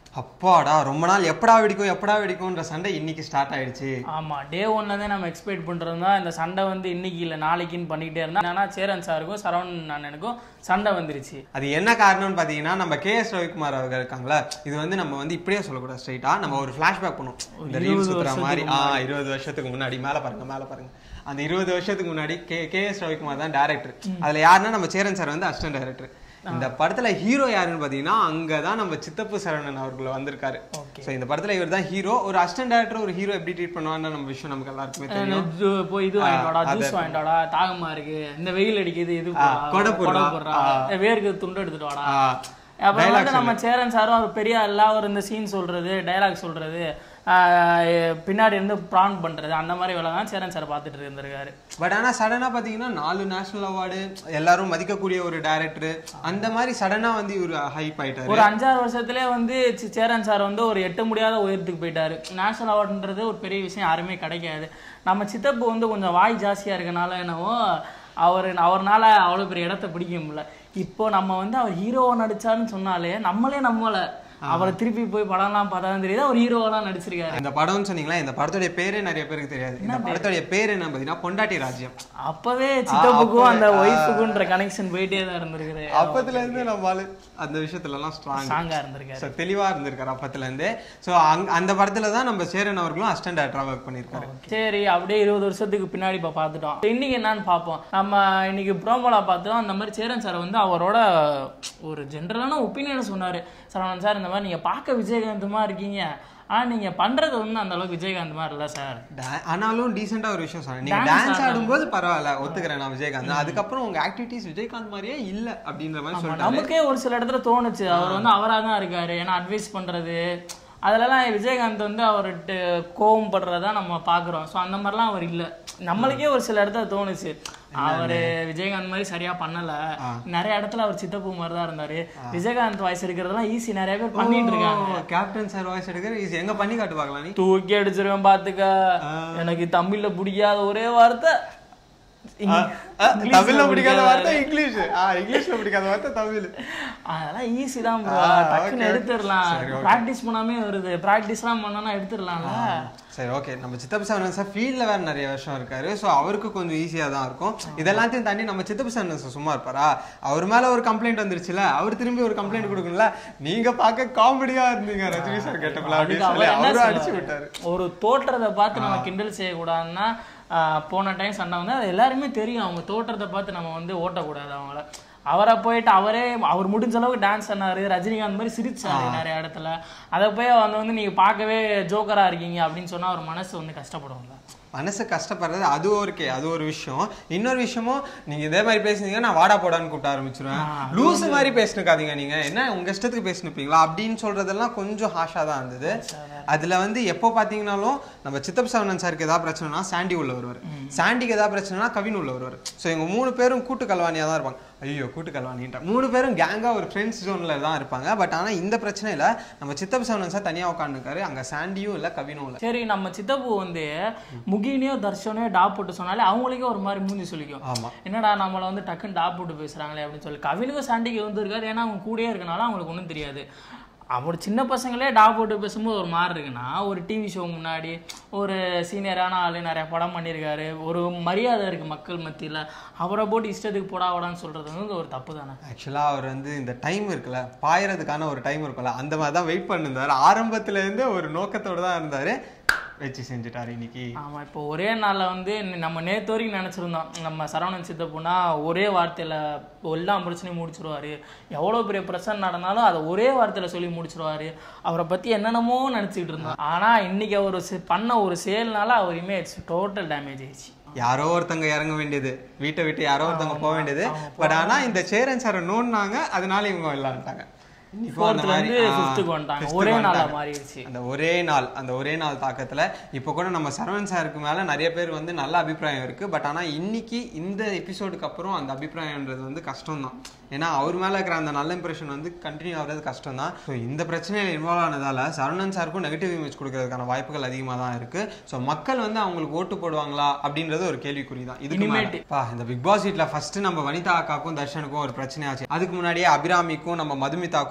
அப்பாடா ரொம்ப நாள் எப்படா வெடிக்கும் எப்படா வெடிக்கும்ன்ற சண்டை இன்னைக்கு ஸ்டார்ட் ஆயிடுச்சு ஆமா டே ஒன்ல நம்ம எக்ஸ்பெக்ட் பண்றது தான் இந்த சண்டை வந்து இன்னைக்கு இல்ல நாளைக்குன்னு பண்ணிக்கிட்டே இருந்தா ஆனா சேரன் சாருக்கும் சரவணன் அண்ணனுக்கும் சண்டை வந்துருச்சு அது என்ன காரணம்னு பார்த்தீங்கன்னா நம்ம கே எஸ் ரவிக்குமார் அவர்கள் இருக்காங்களா இது வந்து நம்ம வந்து இப்படியே சொல்லக்கூடாது ஸ்ட்ரைட்டா நம்ம ஒரு ஃபிளாஷ்பேக் பண்ணுவோம் இந்த ரீல் சுத்துற மாதிரி ஆ இருபது வருஷத்துக்கு முன்னாடி மேல பாருங்க மேல பாருங்க அந்த இருபது வருஷத்துக்கு முன்னாடி கே கே எஸ் ரவிக்குமார் தான் டேரக்டர் அதுல யாருன்னா நம்ம சேரன் சார் வந்து அசிஸ்டன்ட் டைரக்டர் இந்த படத்துல ஹீரோ யாருன்னு பாத்தீங்கன்னா அங்கதான் நம்ம சித்தப்பு சரவணன் அவர்கள் வந்திருக்காரு Okay. சோ இந்த படத்துல இவர் தான் ஹீரோ ஒரு அசிஸ்டன்ட் டைரக்டர் ஒரு ஹீரோ எப்படி ட்ரீட் பண்ணுவான்னு நம்ம விஷயம் நமக்கு எல்லாருக்குமே தெரியும் இது போய் இது வாங்கிட்டோடா ஜூஸ் வாங்கிட்டோடா தாகமா இருக்கு இந்த வெயில் அடிக்குது இது போடா, கொடை போடுறா. போடுறா வேர்க்கு துண்டு எடுத்துட்டு வாடா ஆ, அப்புறம் வந்து நம்ம சேரன் சாரும் அவர் பெரிய அல்லா அவர் இந்த சீன் சொல்றது டைலாக் சொல்றது ஆஹ் பின்னாடி இருந்து ப்ரான் பண்றது அந்த மாதிரி வேலை தான் சேரன் சார் பார்த்துட்டு இருந்திருக்காரு பட் ஆனா சடனா பாத்தீங்கன்னா நாலு நேஷனல் அவார்டு எல்லாரும் மதிக்கக்கூடிய ஒரு டைரக்டர் அந்த மாதிரி சடனா வந்து இவர் ஹைப் ஆயிட்டாரு ஒரு அஞ்சாறு வருஷத்துலயே வந்து சி- சேரன் சார் வந்து ஒரு எட்ட முடியாத உயரத்துக்கு போயிட்டாரு நேஷனல் அவார்டுன்றது ஒரு பெரிய விஷயம் யாருமே கிடைக்காது நம்ம சித்தப்பு வந்து கொஞ்சம் வாய் ஜாஸ்தியா இருக்கனால என்னவோ அவர் அவர்னால அவ்வளோ பெரிய இடத்த பிடிக்க முடியல இப்போ நம்ம வந்து அவர் ஹீரோவா நடிச்சாருன்னு சொன்னாலே நம்மளே நம்மள அவரை திருப்பி போய் படம்லாம் பார்த்தா தான் தெரியுது அவர் ஹீரோவெல்லாம் நடிச்சிருக்காரு இந்த படம்னு சொன்னீங்களா இந்த படத்துடைய பேரே நிறைய பேருக்கு தெரியாது இந்த படத்துடைய பேர் என்ன பாத்தீங்கன்னா பொண்டாட்டி ராஜ்யம் அப்பவே சித்தப்புக்கும் அந்த ஒய்ஃபுக்குன்ற கனெக்ஷன் போயிட்டே தான் இருந்திருக்குது அப்பத்துல இருந்து நம்ம ஆளு அந்த விஷயத்துல எல்லாம் ஸ்ட்ராங் ஸ்ட்ராங்கா இருந்திருக்காரு ஸோ தெளிவா இருந்திருக்காரு அப்பத்துல இருந்தே ஸோ அந்த படத்துல தான் நம்ம சேரன் அவர்களும் அசிஸ்டன்ட் டேரக்டரா ஒர்க் பண்ணியிருக்காரு சரி அப்படியே இருபது வருஷத்துக்கு பின்னாடி இப்போ பார்த்துட்டோம் இன்னைக்கு என்னன்னு பார்ப்போம் நம்ம இன்னைக்கு ப்ரோமோலா பார்த்தோம் அந்த மாதிரி சேரன் சார் வந்து அவரோட ஒரு ஜென்ரலான ஒப்பீனியன் சொன்னாரு சரவணன் சார் இந்த மாதிரி நீங்க பார்க்க விஜயகாந்த் மாதிரி இருக்கீங்க ஆனா நீங்க பண்றது வந்து அந்த அளவுக்கு விஜயகாந்த் மாதிரி இல்ல சார் Da- ஆனாலும் டீசெண்டா ஒரு விஷயம் சொன்னேன் நீங்க டான்ஸ் ஆடும்போது பரவாயில்ல ஒத்துக்கிறேன் நான் விஜயகாந்த் அதுக்கப்புறம் உங்க ஆக்டிவிட்டிஸ் விஜயகாந்த் மாதிரியே இல்ல அப்படின்ற மாதிரி சொல்லிட்டாரு நமக்கே ஒரு சில இடத்துல தோணுச்சு அவர் வந்து அவரா தான் இருக்காரு ஏன்னா அட்வைஸ் பண்றது அதுலலாம் விஜயகாந்த் வந்து அவர்கிட்ட கோவம் படுறதா நம்ம பாக்குறோம் ஸோ அந்த மாதிரிலாம் அவர் இல்ல நம்மளுக்கே ஒரு சில இடத்துல தோணுச்சு அவரு விஜயகாந்த் மாதிரி சரியா பண்ணல நிறைய இடத்துல அவர் சித்தப்பூ மாதிரி தான் இருந்தாரு விஜயகாந்த் வாய்ஸ் எடுக்கிறதெல்லாம் ஈஸி நிறைய பேர் பண்ணிட்டு இருக்காங்க கேப்டன் சார் வாய்ஸ் எடுக்கிற easy. எங்க பண்ணி காட்டு பார்க்கலாம் நீ தூக்கி அடிச்சிருவேன் பாத்துக்க எனக்கு தமிழ்ல பிடிக்காத ஒரே வார்த்தை இங்க- ஆ, தமிழ்ல பிடிக்காத வார்த்தை இங்கிலீஷ் ஆ, இங்கிலீஷ்ல பிடிக்காத வார்த்தை தமிழ் அதெல்லாம் ஈஸி தான் ப்ரோ ஆ, டக்குன்னு okay. எடுத்துடலாம் சரி, okay. ப்ராக்டிஸ் பண்ணாமே வருது ப்ராக்டிஸ்லாம் பண்ணோம்னா எடுத்துடலாம்ல சரி ஓகே நம்ம சித்தப்பு சரவணன் சார் ஃபீல்ட்ல வேற நிறைய வருஷம் இருக்காரு ஸோ அவருக்கு கொஞ்சம் ஈஸியா தான் இருக்கும் இதெல்லாத்தையும் தாண்டி நம்ம சித்தப்பு சரவணன் சார் சும்மா இருப்பாரா அவர் மேல ஒரு கம்ப்ளைண்ட் வந்துருச்சுல அவர் திரும்பி ஒரு கம்ப்ளைண்ட் கொடுக்கணும்ல நீங்க பார்க்க காமெடியா இருந்தீங்க ரஜினி சார் கேட்டப்பல அதுக்கு அப்படின்னு சொல்லி அவர் என்ன அவரும் அடிச்சு சொல்லுவாரு? விட்டாரு ஒரு தோற்றத்தை பார்த்து நம்ம கிண்டல் செய்யக்கூடாதுன்னா ஆஹ், போன டைம் சண்டை வந்து அது எல்லாருமே தெரியும் அவங்க தோற்றத்தை பார்த்து நம்ம வந்து ஓட்டக்கூடாது அவங்கள அவரை போயிட்டு அவரே அவர் முடிஞ்ச அளவுக்கு டான்ஸ் பண்ணாரு ரஜினிகாந்த் மாதிரி சிரிச்சாரு நிறைய இடத்துல அதை போய் வந்து வந்து நீங்க பார்க்கவே ஜோக்கரா இருக்கீங்க அப்படின்னு சொன்னா அவர் மனசு வந்து கஷ்டப்படுவாங்க மனசு கஷ்டப்படுறது அது ஓகே அது ஒரு விஷயம் இன்னொரு விஷயமும் நீங்க இதே மாதிரி பேசுனீங்க நான் வாடா போடான்னு கூப்பிட ஆரம்பிச்சிருவேன் லூஸ் மாதிரி பேசினுக்காதீங்க நீங்க என்ன உங்க இஷ்டத்துக்கு பேசினுப்பீங்களா அப்படின்னு சொல்றதெல்லாம் கொஞ்சம் ஹாஷா தான் இருந்தது அதுல வந்து எப்போ பாத்தீங்கன்னாலும் நம்ம சித்தப் சவணன் சாருக்கு ஏதாவது பிரச்சனைனா சாண்டி உள்ள வருவார் சாண்டிக்கு ஏதாவது பிரச்சனைனா கவின் உள்ள வருவார் ஸோ இவங்க மூணு பேரும் கூட்டு கல்வானியா தான் இருப்பாங்க ஐயோ கூட்டு கல்வானின்ற மூணு பேரும் கேங்கா ஒரு ஃப்ரெண்ட்ஸ் ஜோன்ல தான் இருப்பாங்க பட் ஆனா இந்த பிரச்சனையில நம்ம சித்தப் சவணன் சார் தனியா உட்காந்துருக்காரு அங்க சாண்டியும் இல்ல கவினும் இல்ல சரி நம்ம சித்தப்பு வந்து முகினியோ தர்ஷனையோ டாப் போட்டு சொன்னாலே அவங்களுக்கே ஒரு மாதிரி மூஞ்சி சொல்லிக்கும் ஆமா என்னடா நம்மளை வந்து டக்குன்னு டாப் போட்டு பேசுறாங்களே அப்படின்னு சொல்லி கவினுக்கும் சாண்டிக்கு வந்து இருக்காது ஏன்னா அவங்க கூடயே இருக்கனால அவங்களுக்கு ஒன்றும் தெரியாது அவர் சின்ன பசங்களே டாப் போட்டு பேசும்போது ஒரு மாதிரி இருக்குன்னா ஒரு டிவி ஷோ முன்னாடி ஒரு சீனியரான ஆளு நிறைய படம் பண்ணியிருக்காரு ஒரு மரியாதை இருக்கு மக்கள் மத்தியில அவரை போட்டு இஷ்டத்துக்கு போடா வாடான்னு சொல்றது வந்து ஒரு தப்பு தானே ஆக்சுவலா அவர் வந்து இந்த டைம் இருக்குல்ல பாயறதுக்கான ஒரு டைம் இருக்குல்ல அந்த மாதிரி தான் வெயிட் பண்ணிருந்தாரு ஆரம்பத்துல இருந்தே ஒரு நோக்கத்தோட தான் இருந்தாரு வச்சு செஞ்சுட்டாரு இன்னைக்கு ஆமா இப்போ ஒரே நாள்ல வந்து ந- நம்ம நேத்து வரைக்கும் நினைச்சிருந்தோம் நம்ம சரவணன் சித்தப்புனா ஒரே வார்த்தையில எல்லா பிரச்சனையும் முடிச்சிருவாரு எவ்வளவு பெரிய பிரச்சனை நடந்தாலும் அதை ஒரே வார்த்தையில சொல்லி முடிச்சிருவாரு அவரை பத்தி என்னென்னமோ நினைச்சுக்கிட்டு இருந்தோம் ஆனா இன்னைக்கு அவர் செ- பண்ண ஒரு செயல்னால அவர் இமேஜ் டோட்டல் டேமேஜ் ஆயிடுச்சு யாரோ ஒருத்தங்க இறங்க வேண்டியது வீட்டை விட்டு யாரோ ஒருத்தங்க போக வேண்டியது பட் ஆனா இந்த சேரன் சாரை நோன்னாங்க அதனால இவங்க விளையாண்டாங்க இன்னைக்கும் அந்த ஃபோர்த்ல மாதிரி, இருந்து ஆ, ஃபிஃப்த்துக்கு வந்துட்டாங்க fifth ஒரே நாளா வந்துட்டாங்க. மாறிடுச்சு அந்த ஒரே நாள் அந்த ஒரே நாள் தாக்கத்துல இப்போ கூட நம்ம சரவணன் சாருக்கு மேல நிறைய பேர் வந்து நல்ல அபிப்பிராயம் இருக்கு பட் ஆனா இன்னைக்கு இந்த எபிசோடுக்கு அப்புறம் அந்த அபிப்பிராயம்ன்றது வந்து கஷ்டம் தான் ஏன்னா அவர் மேல இருக்கிற அந்த நல்ல இம்ப்ரெஷன் வந்து கண்டினியூ ஆகுறது கஷ்டம் தான் ஸோ இந்த பிரச்சனையில இன்வால்வ் ஆனதால சரவணன் சாருக்கும் நெகட்டிவ் இமேஜ் கொடுக்கறதுக்கான வாய்ப்புகள் அதிகமாக தான் இருக்கு ஸோ மக்கள் வந்து அவங்களுக்கு ஓட்டு போடுவாங்களா அப்படின்றது ஒரு கேள்விக்குறி தான் இதுக்கு இனிமேட்டு. மேல- பா இந்த பிக் பாஸ் வீட்ல ஃபர்ஸ்ட் நம்ம வனிதா அக்காக்கும் தர்ஷனுக்கும் ஒரு பிரச்சனை ஆச்சு அதுக்கு முன்னாடியே அபிராமிக்கும் நம்ம மதுமிதாக்கும்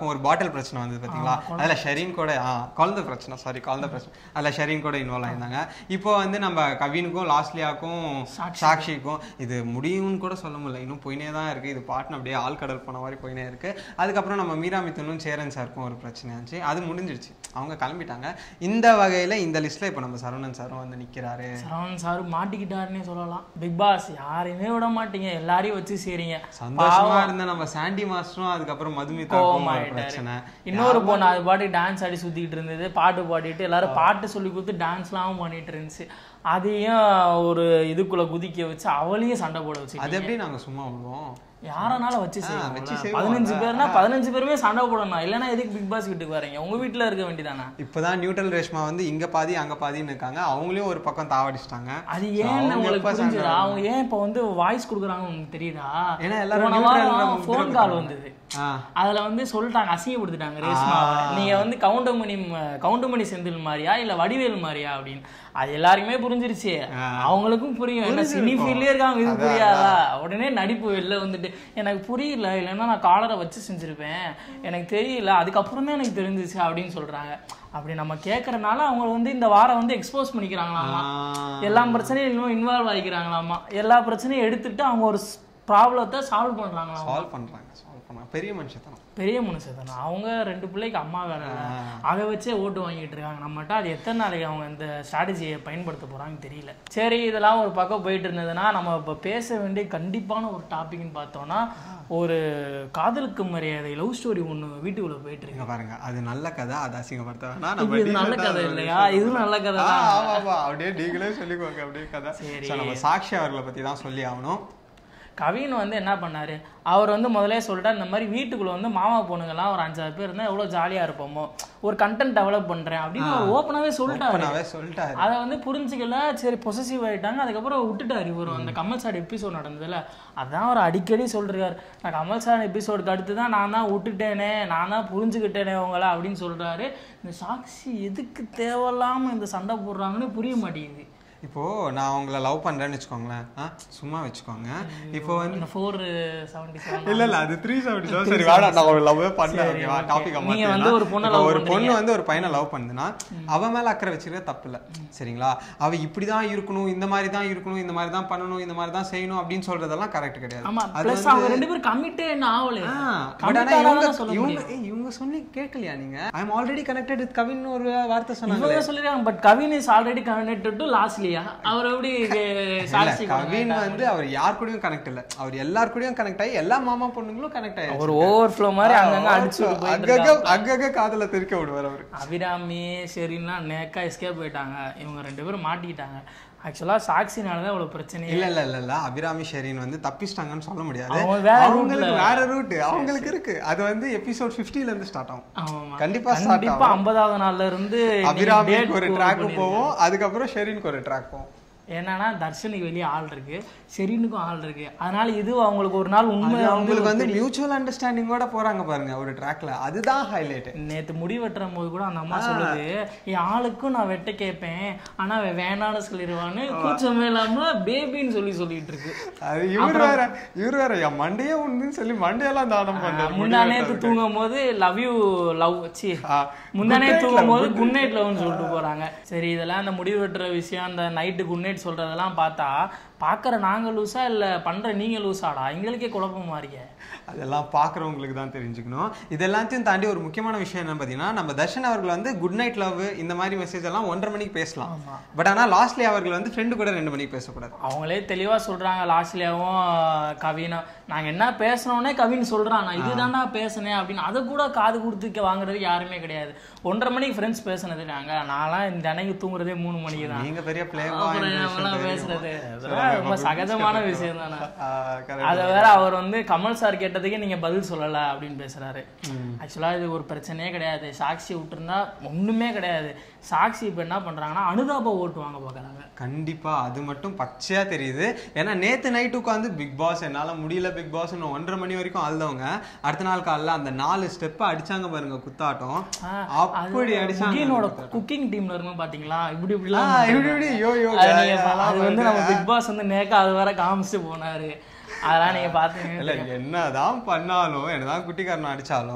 ஒரு பாட்டில் பிரச்சனை வந்தது பாத்தீங்களா அதுல ஷெரீன் கூட ஆ, குழந்தை பிரச்சனை சாரி குழந்தை பிரச்சனை அதுல ஷெரீன் கூட இன்வால்வ் ஆயிருந்தாங்க இப்போ வந்து நம்ம கவினுக்கும் லாஸ்லியாக்கும் சாக்ஷிக்கும் இது முடியும்னு கூட சொல்ல முடியல இன்னும் போயினே தான் இருக்கு இது பாட்டுன்னு அப்படியே ஆழ்கடல் போன மாதிரி போயினே இருக்கு அதுக்கப்புறம் நம்ம மீரா மித்துனும் சேரன் சாருக்கும் ஒரு பிரச்சனை ஆச்சு அது முடிஞ்சிடுச்சு அவங்க கிளம்பிட்டாங்க இந்த வகையில இந்த லிஸ்ட்ல இப்போ நம்ம சரவணன் சாரும் வந்து நிக்கிறாரு சரவணன் சார் மாட்டிக்கிட்டாருன்னே சொல்லலாம் பிக் பாஸ் யாரையுமே விட மாட்டீங்க எல்லாரையும் வச்சு செய்றீங்க சந்தோஷமா இருந்த நம்ம சாண்டி மாஸ்டரும் அதுக்கப்புறம் மதுமிதாக்கும் ஒரு பிரச்சனை இன்னொரு பொண்ணு அது பாட்டு டான்ஸ் ஆடி சுத்திக்கிட்டு இருந்தது பாட்டு பாடிட்டு எல்லாரும் பாட்டு சொல்லி கொடுத்து டான்ஸ்லாம் பண்ணிட்டு இருந்துச்சு அதையும் ஒரு இதுக்குள்ள குதிக்க வச்சு அவளையும் சண்டை போட வச்சு அது எப்படி நாங்க சும்மா விடுவோம் யாரனால வச்சு வச்சு செய்வாங்க செய்வாங்க. பதினஞ்சு பேர்னா பதினஞ்சு பேருமே சண்டை போடணும் இல்லைன்னா எதுக்கு பிக் பாஸ் வீட்டுக்கு வரீங்க உங்க வீட்டுல இருக்க வேண்டியதானே இப்பதான் நியூட்ரல் ரேஷ்மா வந்து இங்க பாதி அங்க பாதின்னு இருக்காங்க அவங்களையும் ஒரு பக்கம் தாவடிச்சிட்டாங்க அது So, ஏன் அவங்க உங்களுக்கு எப்ப புரிஞ்சுதா அவங்க ஏன் இப்போ வந்து வாய்ஸ் கொடுக்குறாங்கன்னு உங்களுக்கு தெரியுதா ஏன்னா எல்லாரும் போன neutral ல வாரம் முத்திரை ஃபோன் கால் வந்தது ஆ. அதுல வந்து சொல்லிட்டாங்க அசிங்கப்படுத்திட்டாங்க ரேஷ்மாவை நீங்க வந்து கவுண்டமணி கவுண்டமணி செந்தில் மாதிரியா இல்ல வடிவேல் மாதிரியா அப்படின்னு அது எல்லாருக்குமே புரிஞ்சிருச்சு அவங்களுக்கும் புரியும் என்ன சினி ஃபீல்ட்லயே இருக்காங்க இது புரியாதா உடனே நடிப்பு வெளில வந்துட்டு எனக்கு புரியல இல்லைன்னா நான் காலரை வச்சு செஞ்சிருப்பேன் எனக்கு தெரியல அதுக்கப்புறம் தான் எனக்கு தெரிஞ்சிச்சு அப்படின்னு சொல்றாங்க அப்படி நம்ம கேட்கறனால அவங்க வந்து இந்த வாரம் வந்து எக்ஸ்போஸ் பண்ணிக்கிறாங்களாமா ஆ. எல்லா பிரச்சனையும் இன்னும் இன்வால்வ் ஆகிக்கிறாங்களாமா எல்லா பிரச்சனையும் எடுத்துட்டு அவங்க ஒரு ப்ராப்ளத்தை சால்வ் பண்றாங்களாம் சால்வ் பண்றாங்க சால்வ் பண்றாங்க பெரிய மனுஷத்தனம் பெரிய மனுஷன் தானே அவங்க ரெண்டு பிள்ளைக்கு அம்மா வேலை இல்ல. அதை வச்சே ஓட்டு வாங்கிட்டு இருக்காங்க நம்மகிட்ட அது எத்தனை நாளைக்கு அவங்க இந்த ஸ்ட்ராட்டஜியை பயன்படுத்த போறாங்கன்னு தெரியல சரி இதெல்லாம் ஒரு பக்கம் போயிட்டு இருந்ததுன்னா நம்ம இப்போ பேச வேண்டிய கண்டிப்பான ஒரு டாபிக்னு பார்த்தோம்னா ஒரு காதலுக்கு மரியாதை லவ் ஸ்டோரி ஒன்று வீட்டுக்குள்ள போயிட்டு இருக்கு இங்க பாருங்க அது நல்ல கதை அது அசிங்கப்படுத்த வேணா இது நம்ம இது நல்ல decent ஆ கதை ஒரு இல்லையா இது நல்ல கதை ஆ, தான் ஆமா, ஆமா. அப்படியே நீங்களே சொல்லிக்கோங்க அப்படியே கதை So, நம்ம சாக்ஷி அவர்களை பத்தி தான் சொல்லி ஆகணும் கவின் வந்து என்ன பண்ணாரு அவர் வந்து முதல்ல சொல்லிட்டார் இந்த மாதிரி வீட்டுக்குள்ள வந்து மாமா பொண்ணுங்கெல்லாம் ஒரு அஞ்சாறு பேர் இருந்தால் எவ்வளோ ஜாலியா இருப்போமோ ஒரு கண்டென்ட் டெவலப் பண்றேன் அப்படின்னு அவர் ஓப்பனாவே சொல்லிட்டாரு ஓப்பனாவே சொல்லிட்டாரு அதை வந்து புரிஞ்சுக்கல சரி பொசசிவ் ஆயிட்டாங்க அதுக்கப்புறம் விட்டுட்டாரு இவர் அந்த கமல் சார் எபிசோட் நடந்ததுல அதான் அவர் அடிக்கடி சொல்றாரு நான் கமல் சார் எபிசோடுக்கு அடுத்து தான் நான் தான் விட்டுட்டேனே நான் தான் புரிஞ்சுக்கிட்டேனே உங்களை அப்படின்னு சொல்றாரு இந்த சாக்ஷி எதுக்கு தேவையில்லாம இந்த சண்டை போடுறாங்கன்னு புரிய மாட்டேங்குது இப்போ நான் உங்களை லவ் பண்றேன்னு வச்சுக்கோங்களேன் ஆ, சும்மா வச்சுக்கோங்க இப்போ வந்து இந்த ஃபோர் செவன்டி செவன் இல்ல இல்ல அது த்ரீ செவன்டி செவன் சரி வேணாம் நான் ஒரு லவ் பண்ணேன் சரி, ஓகேவா okay. டாபிக் நீங்க வந்து ஒரு பொண்ணை love ஒரு பொண்ணு பண்றீங்க. வந்து ஒரு பையனை லவ் பண்ணுதுன்னா அவ மேல அக்கறை வச்சிருக்க தப்பு இல்ல சரிங்களா அவ இப்படிதான் இருக்கணும் இந்த மாதிரி தான் இருக்கணும் இந்த மாதிரி தான் பண்ணணும் இந்த மாதிரி தான் செய்யணும் அப்படின்னு சொல்றதெல்லாம் கரெக்ட் கிடையாது ஆமா அது பிளஸ் அவங்க ரெண்டு பேரும் கமிட்டே என்ன ஆகல ஆ, but ஆனா இவங்க இவங்க ஏய், இவங்க சொல்லி கேட்கலையா நீங்க I am already connected with Kavin ஒரு வார்த்தை சொன்னாங்க இவங்க சொல்லிருக்காங்க but Kavin is already connected to Losliya அவர் எப்படி இது இல்ல சாட்சி கவின் வந்து அவர் யார் கூடயும் கனெக்ட் இல்ல அவர் எல்லார் கூடயும் கனெக்ட் ஆகி எல்லா மாமா பொண்ணுங்களும் கனெக்ட் ஆகி ஒரு ஓவர் ஃப்ளோ மாதிரி அங்கங்க அடிச்சு விட்டு போயிட்டு அங்கங்க அங்கங்க காதல திருக்க விடுவார் அவரு அபிராமி சரின்னா நேக்கா எஸ்கேப் போயிட்டாங்க இவங்க ரெண்டு பேரும் மாட்டிக்கிட்டாங்க ஆக்சுவலா சாக்சினால தான் இவ்வளவு பிரச்சனையே இல்ல இல்ல இல்ல இல்ல அபிராமி ஷெரீன் வந்து தப்பிச்சிட்டாங்கன்னு சொல்ல முடியாது அவங்க வேற அவங்களுக்கு வேற ரூட் அவங்களுக்கு இருக்கு அது வந்து எபிசோட் 50ல இருந்து ஸ்டார்ட் ஆகும் ஆமா கண்டிப்பா ஸ்டார்ட் கண்டிப்பா ஐம்பதாவது நாள்ல இருந்து நீங்க அபிராமிக்கு date ஒரு போட்டு ட்ராக் பண்ணிருங்க. போவோம் அதுக்கப்புறம் ஷெரீனுக்கு ஒரு ட்ராக் போவோம் என்னன்னா தர்ஷனுக்கு வெளியே ஆள் இருக்கு ஷெரீனுக்கும் ஆள் இருக்கு அதனால இது அவங்களுக்கு ஒரு நாள் உண்மை அது அவங்களுக்கு வந்து மியூச்சுவல் அண்டர்ஸ்டாண்டிங்கோட போறாங்க பாருங்க ஒரு ட்ராக்ல அதுதான் ஹைலைட் நேத்து முடி வெட்டுற போது கூட அந்த அம்மா சொல்லுது என் ஆளுக்கும் நான் வெட்ட கேட்பேன் ஆனா அவன் வேணான்னு சொல்லிடுவான்னு கூச்சமே இல்லாம பேபின்னு சொல்லி சொல்லிட்டு இருக்கு அது இவர் வேற இவர் வேற என் மண்டையே உண்டுன்னு சொல்லி மண்டையெல்லாம் தானம் பண்ணாரு முந்தா நேத்து தூங்கும் போது லவ் யூ லவ் சி ஆ, முந்தா good நேத்து night தூங்கும் போது love, குட் நைட் லவ்னு சொல்லிட்டு போறாங்க சரி இதெல்லாம் அந்த முடி வெட்டுற விஷயம் அந்த நைட்டு குட் நைட் சொல்றதெல்லாம் பார்த்தா பாக்குற நாங்க லூசா இல்ல பண்ற நீங்க லூசாடா எங்களுக்கே குழப்பமா இருக்கே அதெல்லாம் பாக்குறவங்களுக்கு தான் தெரிஞ்சுக்கணும் இது எல்லாத்தையும் தாண்டி ஒரு முக்கியமான விஷயம் என்ன பார்த்தீங்கன்னா நம்ம தர்ஷன் அவர்கள் வந்து குட் நைட் லவ் இந்த மாதிரி மெசேஜ் எல்லாம் ஒன்றரை மணிக்கு பேசலாம் பட் ஆனா லாஸ்ட்லி அவர்கள் வந்து ஃப்ரெண்டு கூட ரெண்டு மணிக்கு பேசக்கூடாது அவங்களே தெளிவா சொல்றாங்க லாஸ்ட்லயாவும் கவினும் நாங்க என்ன பேசணும்னே கவின் சொல்றான் நான் இதுதான்டா பேசுனேன் அப்படின்னு அதை கூட காது கொடுத்து வாங்குறதுக்கு யாருமே கிடையாது ஒன்றரை மணிக்கு ஃப்ரெண்ட்ஸ் பேசுனது நாங்க நான்லாம் இந்த அன்னைக்கு தூங்குறதே மூணு மணிக்கு தான் நீங்க பெரிய பிளே அப்புறம் நம்மளாம் பேசுறது அதெல்லாம் ரொம்ப சகஜமான விஷயம் தானே கரெக்ட் அதை வேற அவர் வந்து கமல் சார் கேட்டதுக்கே நீங்க பதில் சொல்லல அப்படின்னு பேசுறாரு ஆக்சுவலா இது ஒரு பிரச்சனையே கிடையாது சாக்சி விட்டுருந்தா ஒண்ணுமே கிடையாது சாக்சி இப்ப என்ன பண்றாங்கன்னா அனுதாப ஓட்டு வாங்க பாக்குறாங்க கண்டிப்பா அது மட்டும் பச்சையா தெரியுது ஏன்னா நேத்து நைட் உட்காந்து பிக் பாஸ் என்னால முடியல பிக் பாஸ் ஒன்றரை மணி வரைக்கும் அழுதவங்க அடுத்த நாள் காலைல அந்த நாலு ஸ்டெப் அடிச்சாங்க பாருங்க குத்தாட்டம் அப்படி அடிச்சாங்க குக்கினோட குக்கிங் டீம்ல இருக்கும் பாத்தீங்களா இப்படி ஆ, இப்படிலாம் இப்படி இப்படி யோ யோ அது நீங்க பா- அது வந்து நம்ம பிக் பாஸ் வந்து நேக்கா அது வர காமிச்சிட்டு போனாரு அதெல்லாம் நீங்க பாத்தீங்க இல்ல என்னதான் பண்ணாலும் என்னதான் குட்டிக்காரன் அடிச்சாலும்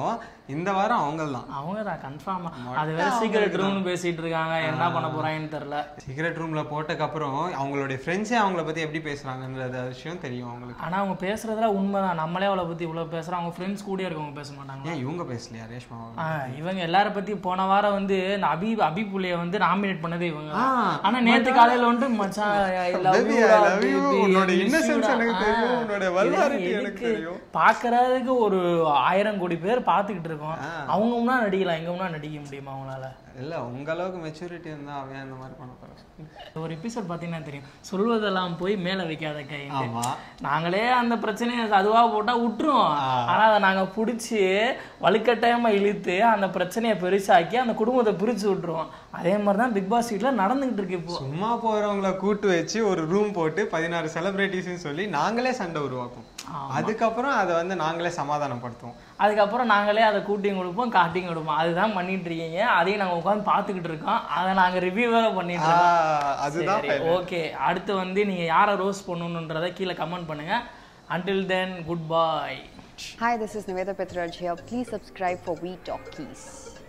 இந்த வாரம் அவங்க தான் அவங்க தான் கன்ஃபார்மா அது வேற சீக்கிரட் ரூம்னு பேசிட்டு இருக்காங்க என்ன பண்ண போறாங்கன்னு தெரியல சிகரெட் ரூம்ல போட்டதுக்கு அப்புறம் அவங்களுடைய ஃப்ரெண்ட்ஸே அவங்கள பத்தி எப்படி பேசுறாங்கன்றது விஷயம் தெரியும் அவங்களுக்கு ஆனா அவங்க பேசுறதுல உண்மைதான் நம்மளே அவளை பத்தி இவ்வளவு பேசுறோம் அவங்க ஃப்ரெண்ட்ஸ் கூட இருக்கவங்க பேச மாட்டாங்க ஏன் இவங்க பேசலையா ரேஷ்மா ஆ, இவங்க எல்லார பத்தி போன வாரம் வந்து இந்த அபி அபி புள்ளைய வந்து நாமினேட் பண்ணதே இவங்க ஆ, ஆனா நேத்து காலையில வந்து மச்சான் I love Baby, you I டா, love you. baby, உன்னோட I miss innocence you டா. எனக்கு ஆ, தெரியும். உன்னோட vulgarity இதெல்லாம் எனக்கு எதுக்கு? தெரியும். பார்க்கறதுக்கு ஒரு ஆயிரம் கோடி பேர் பார்த்துக்கிட்டு இருக்கோம் அவங்க முன்னாடி நடிக்கலாம் எங்க முன்னாடி நடிக்க முடியுமா அவங்களால இல்ல உங்க அளவுக்கு மெச்சூரிட்டி இருந்தா அவன் அந்த மாதிரி பண்ண போறான் ஒரு எபிசோட் பார்த்தீங்கன்னா தெரியும் சொல்வதெல்லாம் போய் மேலே வைக்காத கை ஆமா நாங்களே அந்த பிரச்சனையை அதுவா போட்டா விட்டுருவோம் ஆனா அதை நாங்க புடிச்சு வலுக்கட்டாயமா இழுத்து அந்த பிரச்சனையை பெருசாக்கி அந்த குடும்பத்தை பிரிச்சு விட்டுருவோம் அதே மாதிரி தான் பிக் பாஸ் வீட்ல நடந்துகிட்டு இருக்கு இப்போ சும்மா போறவங்கள கூட்டு வச்சு ஒரு ரூம் போட்டு பதினாறு செலிபிரிட்டிஸ்னு சொல்லி நாங்களே சண்டை உருவாக்கும் அதுக்கப்புறம் அதை வந்து நாங்களே சமாதானப்படுத்துவோம் அதுக்கப்புறம் நாங்களே அதை கூட்டியும் கொடுப்போம் காட்டியும் கொடுப்போம் அதுதான் பண்ணிட்டு இருக்கீங்க அதையும் நாங்க உட்காந்து பார்த்துக்கிட்டு இருக்கோம் அதை நாங்க ரிவ்யூ வேற பண்ணிட்டு இருக்கோம் ஆஹ், அதுதான் சரி ஓகே அடுத்து வந்து நீங்க யாரை ரோஸ் பண்ணணுன்றதை கீழே கமெண்ட் பண்ணுங்க until then good bye Hi, this is Niveda Petraj here. Please subscribe for We Talk Keys.